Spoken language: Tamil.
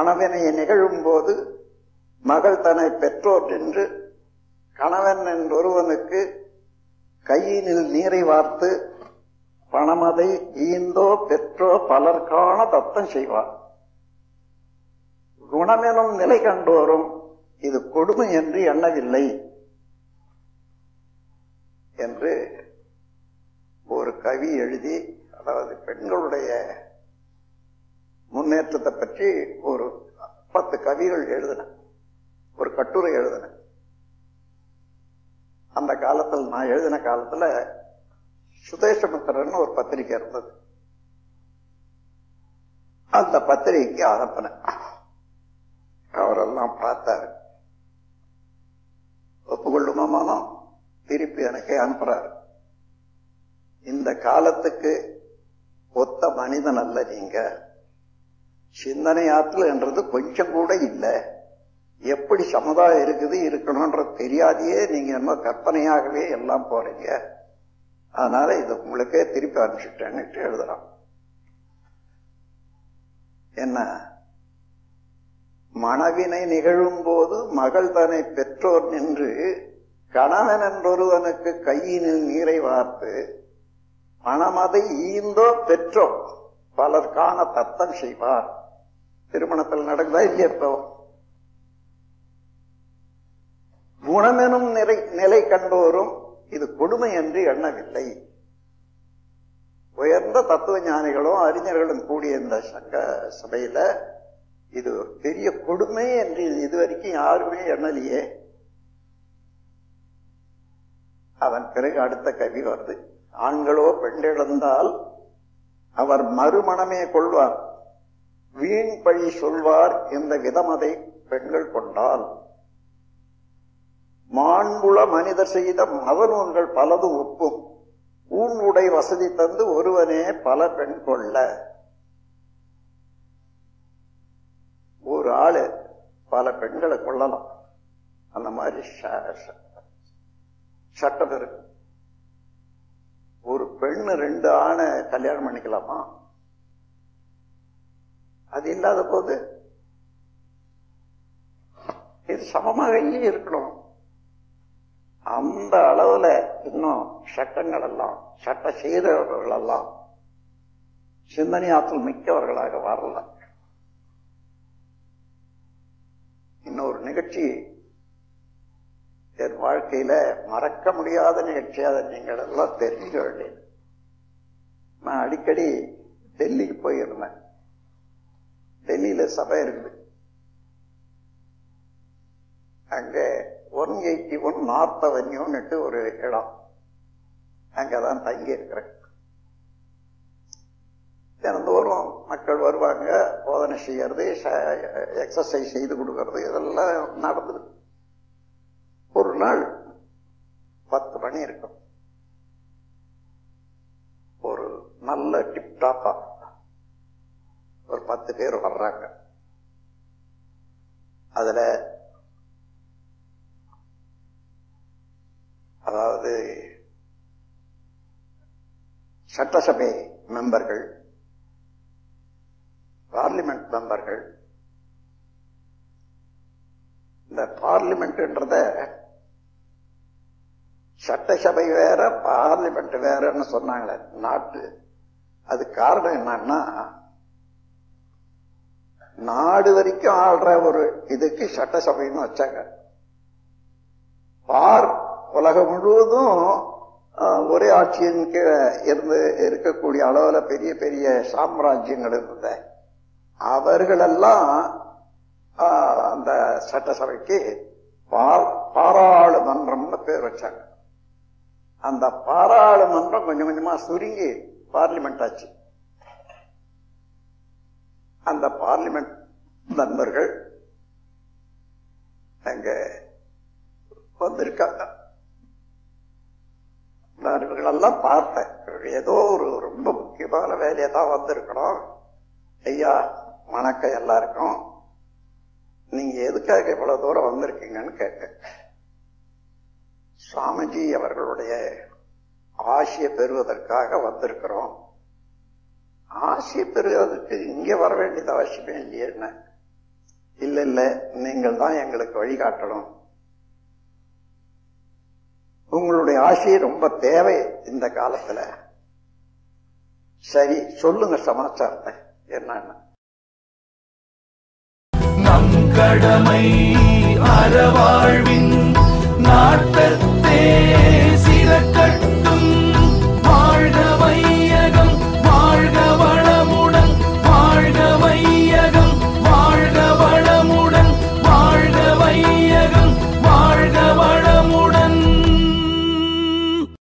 மணவினை நிகழும் போது மகள் தன்னை பெற்றோர் என்று கணவன் என்றொருவனுக்கு கையினில் நீரை வார்த்து பணமதை ஈந்தோ பெற்றோ பலர்கான தத்தம் செய்வார் குணமெனும் நிலை கண்டோரும் இது கொடுமை என்று எண்ணவில்லை என்று ஒரு கவி எழுதி அதாவது பெண்களுடைய முன்னேற்றத்தை பற்றி ஒரு பத்து கவிகள் எழுதின ஒரு கட்டுரை எழுதின அந்த காலத்தில் நான் எழுதின காலத்துல சுதேசமித்திரன் ஒரு பத்திரிக்கை இருந்தது அந்த பத்திரிகைக்கு அனுப்பினேன் அவரெல்லாம் பார்த்தாரு ஒப்புக்கொள்ளுமானம் திருப்பி எனக்கு அனுப்புறாரு இந்த காலத்துக்கு ஒத்த மனிதன் அல்ல நீங்க சிந்தனை ஆற்றல் என்றது கொஞ்சம் கூட இல்லை எப்படி சமுதாயம் இருக்குது இருக்கணும்ன்றது தெரியாதையே நீங்க என்ன கற்பனையாகவே எல்லாம் போறீங்க அதனால இது உங்களுக்கே திருப்பி அனுப்பிச்சுட்டேன்னுட்டு எழுதுறான் என்ன மணவினை நிகழும் போது மகள் தன்னை பெற்றோர் நின்று கணவன் என்றொருவனுக்கு கையினில் நீரை வார்த்து மணமதை ஈந்தோ பெற்றோ பலர்கான தத்தம் செய்வார் திருமணத்தில் நடக்குதா இல்லையா இப்போ குணமெனும் நிலை நிலை கண்டோரும் இது கொடுமை என்று எண்ணவில்லை உயர்ந்த தத்துவ ஞானிகளும் அறிஞர்களும் கூடிய இந்த சங்க சபையில இது ஒரு பெரிய கொடுமை என்று இதுவரைக்கும் யாருமே எண்ணலையே அதன் பிறகு அடுத்த கவி வருது ஆண்களோ பெண்டிழந்தால் அவர் மறுமணமே கொள்வார் வீண் பழி சொல்வார் என்ற விதமதை பெண்கள் கொண்டால் மாண்புல மனிதர் செய்த மதநூல்கள் பலதும் ஒப்பும் ஊன் உடை வசதி தந்து ஒருவனே பல பெண் கொள்ள ஒரு ஆளு பல பெண்களை கொள்ளலாம் அந்த மாதிரி சட்டம் இருக்கு ஒரு பெண்ணு ரெண்டு ஆணை கல்யாணம் பண்ணிக்கலாமா அது இல்லாத போது இது சமமாக இருக்கணும் அந்த அளவுல இன்னும் சட்டங்கள் எல்லாம் சட்ட செய்தவர்கள் எல்லாம் சிந்தனை ஆற்றல் மிக்கவர்களாக வரல இன்னொரு நிகழ்ச்சி என் வாழ்க்கையில மறக்க முடியாத நிகழ்ச்சி அதை நீங்கள் எல்லாம் தெரிஞ்சுக்க வேண்டியது நான் அடிக்கடி டெல்லிக்கு போயிருந்தேன் டெல்லியில சபை இருக்குது அங்க ஒன் எயிட்டி ஒன் நார்த் அவென்யூன்னுட்டு ஒரு இடம் அங்கதான் தங்கி இருக்கிறேன் தினந்தோறும் மக்கள் வருவாங்க போதனை செய்யறது எக்ஸசைஸ் செய்து கொடுக்கறது இதெல்லாம் நடந்தது ஒரு நாள் பத்து மணி இருக்கும் ஒரு நல்ல டிப்டாப்பா ஒரு பத்து பேர் வர்றாங்க அதுல அதாவது சட்டசபை மெம்பர்கள் பார்லிமெண்ட் மெம்பர்கள் இந்த பார்லிமெண்ட்ன்றத சட்டசபை வேற பார்லிமெண்ட் வேறன்னு சொன்னாங்களே நாட்டு அது காரணம் என்னன்னா நாடு வரைக்கும் ஆள்ற ஒரு இதுக்கு சட்டசபைன்னு வச்சாங்க பார் உலகம் முழுவதும் ஒரே ஆட்சியின் கீழே இருந்து இருக்கக்கூடிய அளவுல பெரிய பெரிய சாம்ராஜ்யங்கள் இருந்த அவர்களெல்லாம் அந்த சட்டசபைக்கு பாராளுமன்றம்னு பேர் வச்சாங்க அந்த பாராளுமன்றம் கொஞ்சம் கொஞ்சமா சுருங்கி பார்லிமெண்ட் ஆச்சு அந்த பார்லிமெண்ட் நண்பர்கள் அங்க வந்திருக்காங்க நான் இவர்களெல்லாம் பார்த்தேன் ஏதோ ஒரு ரொம்ப முக்கியமான வேலையை தான் வந்திருக்கணும் ஐயா வணக்கம் எல்லாருக்கும் நீங்க எதுக்காக இவ்வளவு தூரம் வந்திருக்கீங்கன்னு கேட்டேன் சுவாமிஜி அவர்களுடைய ஆசியை பெறுவதற்காக வந்திருக்கிறோம் ஆசியை பெறுவதற்கு இங்க வர வேண்டியது அவசியமே இல்லையே என்ன இல்ல இல்ல நீங்கள் தான் எங்களுக்கு வழிகாட்டணும் உங்களுடைய ஆசை ரொம்ப தேவை இந்த காலத்துல சரி சொல்லுங்க சமாச்சாரத்தை என்னன்னு நம் கடமை அறவாழ்வின் நாட்டத்தே